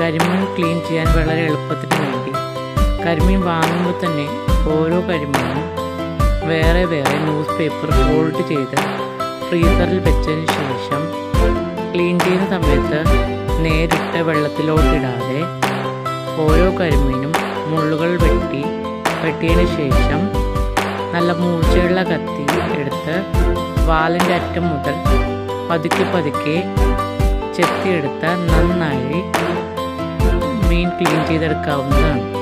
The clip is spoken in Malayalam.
കരിമീൻ ക്ലീൻ ചെയ്യാൻ വളരെ എളുപ്പത്തിന് വേണ്ടി കരിമീൻ വാങ്ങുമ്പോൾ തന്നെ ഓരോ കരിമീനും വേറെ വേറെ ന്യൂസ് പേപ്പർ ഫോൾഡ് ചെയ്ത് ഫ്രീസറിൽ വെച്ചതിന് ശേഷം ക്ലീൻ ചെയ്യുന്ന സമയത്ത് നേരിട്ട് വെള്ളത്തിലോട്ടിടാതെ ഓരോ കരിമീനും മുള്ളുകൾ വെട്ടി വെട്ടിയതിന് ശേഷം നല്ല മൂർച്ചയുള്ള കത്തി എടുത്ത് വാലിൻ്റെ അറ്റം മുതൽ പതുക്കെ പതുക്കെ ചെത്തിയെടുത്ത് നന്നായി മീൻ ക്ലീൻ ചെയ്തെടുക്കാവുന്നതാണ്